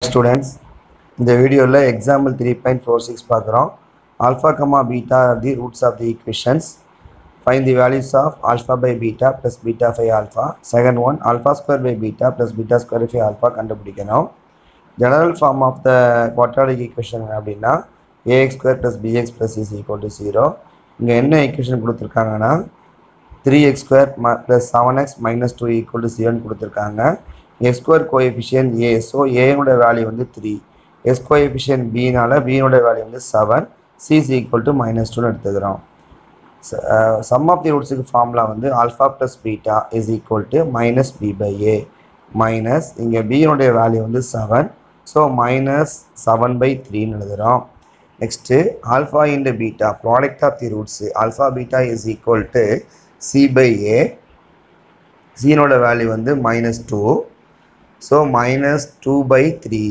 students இந்த வீடியோவில் example three point four six பார்க்குறோம் alpha comma beta are the roots of the equations find the values of alpha by beta plus beta by alpha second one alpha square by beta plus beta square by alpha கண்டுபிடிக்கணும் general form of the quadratic equation அப்படின்னா ax square plus bx plus is equal to zero இங்கே என்ன equation கொடுத்துருக்காங்கன்னா three x square ம plus seven x minus two equal to ஜீரோன்னு கொடுத்துருக்காங்க x square coefficient a so ஏனோட value வந்து three x coefficient பினால பியோட வேல்யூ வந்து seven c is equal to minus டூன்னு எடுத்துக்கிறோம் சம் ஆஃப் தி ரூட்ஸுக்கு ஃபார்முலா வந்து alpha plus beta is equal to minus b by a minus இங்கே பியினுடைய வேல்யூ வந்து seven so minus seven by த்ரீன்னு எழுதுகிறோம் next alpha into beta product of the roots alpha beta is equal to c by A சீனோட value வந்து minus two so minus two by three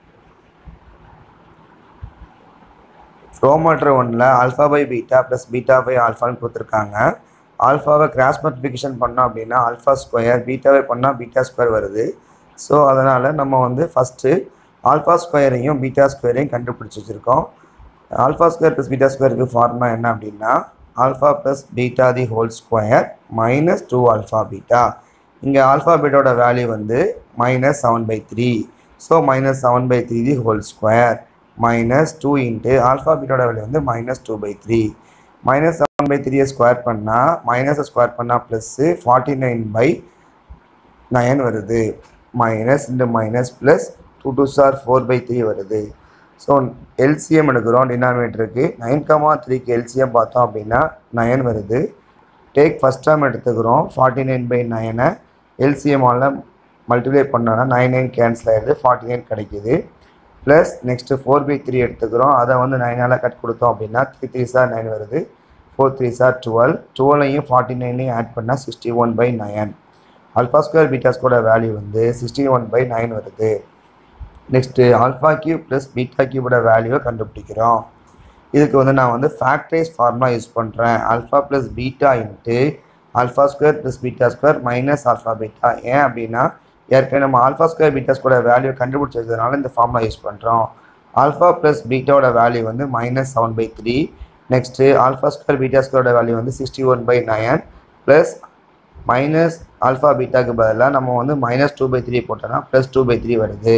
ரோமோட்டர் ஒன்றில் alpha by beta plus beta by ஆல்ஃபான்னு கொடுத்துருக்காங்க ஆல்ஃபாவை cross multiplication பண்ணோம் அப்படின்னா alpha square பீட்டாவை பண்ணால் beta square வருது ஸோ அதனால் நம்ம வந்து ஃபஸ்ட்டு ஆல்ஃபா ஸ்கொயரையும் பீட்டா ஸ்கொயரையும் கண்டுபிடிச்சி வச்சுருக்கோம் ஆல்ஃபா ஸ்கொயர் ப்ளஸ் பீட்டா ஸ்கொயருக்கு ஃபார்முலா என்ன அப்படின்னா alpha plus beta the whole square minus two alpha beta இங்கே ஆல்ஃபா பீட்டோட வேல்யூ வந்து minus seven by three so minus seven by three the whole square minus two into alpha பீட்டோட value வந்து minus two by three minus seven by த்ரீயை square பண்ணால் மைனஸை square பண்ணால் plus forty nine by nine வருது minus into minus plus two twos are four by three வருது so LCM எடுக்கிறோம் டினாமினேட்டருக்கு நைன் கமா த்ரீக்கு எல்சிஎம் பார்த்தோம் அப்படின்னா நயன் வருது டேக் ஃபஸ்ட் டேர்ம் எடுத்துக்கிறோம் ஃபார்ட்டி நைன் பை நயனை எல்சிஎம்மால் மல்டிப்ளை பண்ணோன்னா நைன் நைன் கேன்சல் ஆகிடுது ஃபார்ட்டி நைன் கிடைக்கிது plus next four by three எடுத்துக்கிறோம் அதை வந்து நைனால் கட் கொடுத்தோம் அப்படின்னா த்ரீ த்ரீ சார் நைன் வருது ஃபோர் த்ரீ சார் டுவெல் டுவெலையும் ஃபார்ட்டி நைனையும் ஆட் பண்ணால் sixty one by nine alpha square beta square value வந்து சிக்ஸ்டி ஒன் பை நைன் வருது next alpha cube plus beta கியூபோட வேல்யூவை கண்டுபிடிக்கிறோம் இதுக்கு வந்து நான் வந்து ஃபேக்டரைஸ் ஃபார்முலா யூஸ் பண்ணுறேன் alpha plus beta into alpha square plus beta square minus alpha beta ஏன் அப்படின்னா ஏற்கனவே நம்ம alpha square beta square value கண்டுபிடிச்சி வச்சதுனால இந்த ஃபார்முலா யூஸ் பண்ணுறோம் ஆல்ஃபா ப்ளஸ் பீட்டாவோட வேல்யூ வந்து minus seven by three next alpha square beta ஸ்கொயரோட வேல்யூ வந்து sixty one by nine plus minus alpha பீட்டாக்கு பதிலாக நம்ம வந்து மைனஸ் டூ பை த்ரீ போட்டோன்னா ப்ளஸ் டூ பை த்ரீ வருது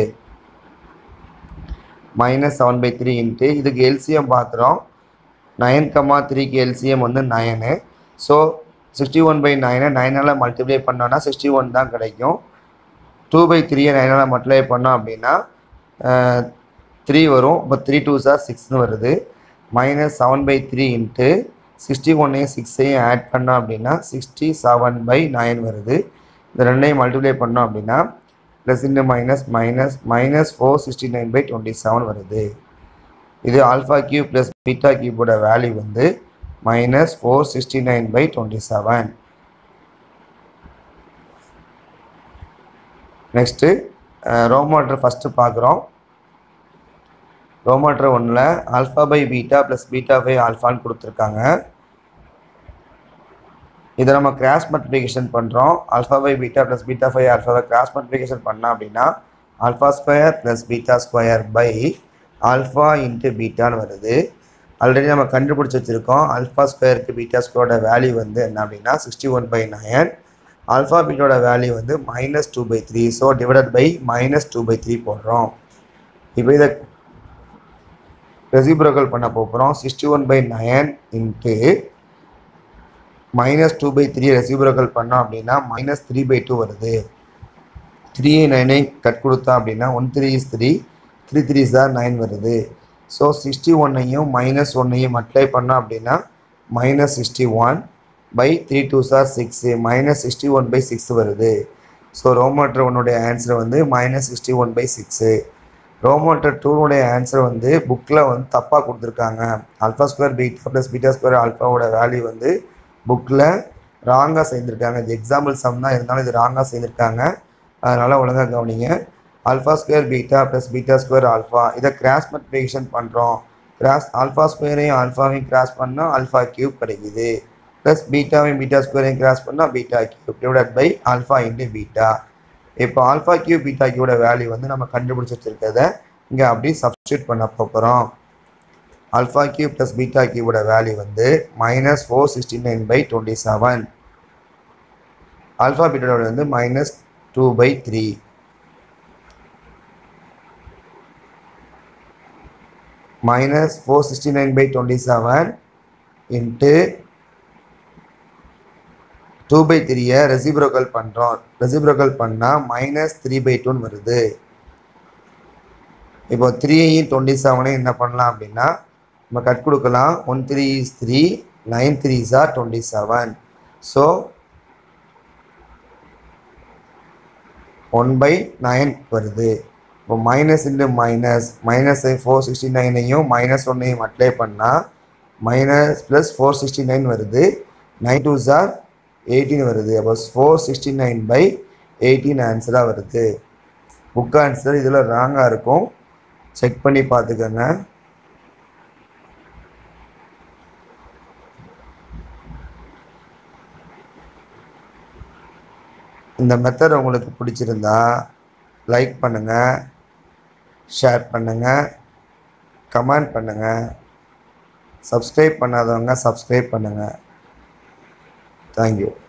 minus seven by three into இதுக்கு எல்சிஎம் பார்க்குறோம் நயன் கமா த்ரீக்கு எல்சிஎம் வந்து nine so sixty one by நைனை நைனால் மல்டிப்ளை பண்ணோன்னா சிக்ஸ்டி ஒன் தான் கிடைக்கும் டூ பை த்ரீயை நைனால் மல்டிப்ளை பண்ணோம் அப்படின்னா த்ரீ வரும் இப்போ த்ரீ டூ சார் சிக்ஸ்னு வருது minus seven by three into sixty ஒன்னையும் சிக்ஸையும் ஆட் பண்ணோம் அப்படின்னா சிக்ஸ்டி செவன் பை நைன் வருது இந்த ரெண்டையும் மல்டிப்ளை பண்ணோம் அப்படின்னா plus into minus minus minus four sixty nine by twenty seven வருது இது ஆல்ஃபா கியூப் ப்ளஸ் பீட்டா கியூபோட வேல்யூ வந்து minus four sixty nine by twenty seven next ரோமோட்டர் ஃபஸ்ட்டு பார்க்குறோம் ரோமோட்டர் ஒன்றில் alpha by beta plus beta by ஆல்ஃபான்னு கொடுத்துருக்காங்க இதை நம்ம கிராஸ் மல்டிப்ளிகேஷன் பண்ணுறோம் alpha by beta plus beta by ஆல்ஃபாவை கிராஸ் மல்டிப்ளிகேஷன் பண்ணோம் அப்படின்னா alpha square plus beta square by alpha into பீட்டான்னு வருது ஆல்ரெடி நம்ம கண்டுபிடிச்சி வச்சுருக்கோம் ஆல்ஃபா ஸ்கொயருக்கு பீட்டா ஸ்கொயரோட வேல்யூ வந்து என்ன அப்படின்னா sixty one by nine alpha பீட்டோட வேல்யூ வந்து minus two by three so divided by minus two by three போடுறோம் இப்போ இதை ரெசிப்ரோக்கல் பண்ண போகிறோம் sixty one by nine into minus two by three reciprocal பண்ணோம் அப்படின்னா மைனஸ் த்ரீ பை டூ வருது த்ரீ நைனை கட் கொடுத்தோம் அப்படின்னா one three is three three threes are nine வருது ஸோ சிக்ஸ்டி ஒன்னையும் மைனஸ் ஒன்னையும் அப்ளை பண்ணோம் அப்படின்னா minus sixty one by three twos are six minus sixty one by six வருது ஸோ ரோமோட்டர் ஒன்னுடைய ஆன்சர் வந்து minus sixty one by six ரோமோட்டர் டூனுடைய ஆன்சர் வந்து புக்கில் வந்து தப்பாக கொடுத்துருக்காங்க alpha square beta plus beta square ஆல்ஃபாவோட வேல்யூ வந்து புக்கில் ராங்காக செய்திருக்காங்க இது எக்ஸாம்பிள் சம் தான் இருந்தாலும் இது ராங்காக செய்திருக்காங்க அதனால் ஒழுங்காக கவனிங்க alpha square beta plus beta square alpha இதை கிராஸ் மல்டிப்ளிகேஷன் பண்ணுறோம் கிராஸ் ஆல்ஃபா ஸ்கொயரையும் ஆல்ஃபாவையும் கிராஸ் பண்ணால் ஆல்ஃபா கியூப் கிடைக்குது ப்ளஸ் பீட்டாவையும் பீட்டா ஸ்கொயரையும் கிராஸ் பண்ணால் beta cube divided by alpha into beta இப்போ ஆல்ஃபா கியூ பீட்டா கியூட வேல்யூ வந்து நம்ம கண்டுபிடிச்சி வச்சிருக்கிறத இங்கே அப்படியே சப்ஸ்டியூட் பண்ண போகிறோம் ஆல்ஃபா கியூ ப்ளஸ் பீட்டா கியூவோட வேல்யூ வந்து minus four sixty nine by twenty seven alpha பீட்டாவோட வந்து minus two by three minus four sixty nine by twenty seven into two by த்ரீயை ரெசிப்ரோக்கல் பண்ணுறோம் ரெசிப்ரோக்கல் பண்ணால் மைனஸ் த்ரீ பை டூன்னு வருது இப்போ த்ரீயையும் டுவெண்ட்டி செவனையும் என்ன பண்ணலாம் அப்படின்னா நம்ம கட் கொடுக்கலாம் one three is three nine three are twenty seven so one by nine வருது இப்போ minus into minus minus four sixty நைனையும் மைனஸ் ஒன்னையும் அப்ளை பண்ணால் minus plus four sixty nine வருது நைன் டூ சார் எயிட்டீன் வருது அப்போ four sixty nine by eighteen ஆன்சராக வருது புக் ஆன்சர் இதில் ராங்காக இருக்கும் செக் பண்ணி பார்த்துக்கோங்க இந்த மெத்தட் உங்களுக்கு பிடிச்சிருந்தா லைக் பண்ணுங்கள் ஷேர் பண்ணுங்கள் கமெண்ட் பண்ணுங்கள் சப்ஸ்கிரைப் பண்ணாதவங்க சப்ஸ்கிரைப் பண்ணுங்கள் தேங்க்யூ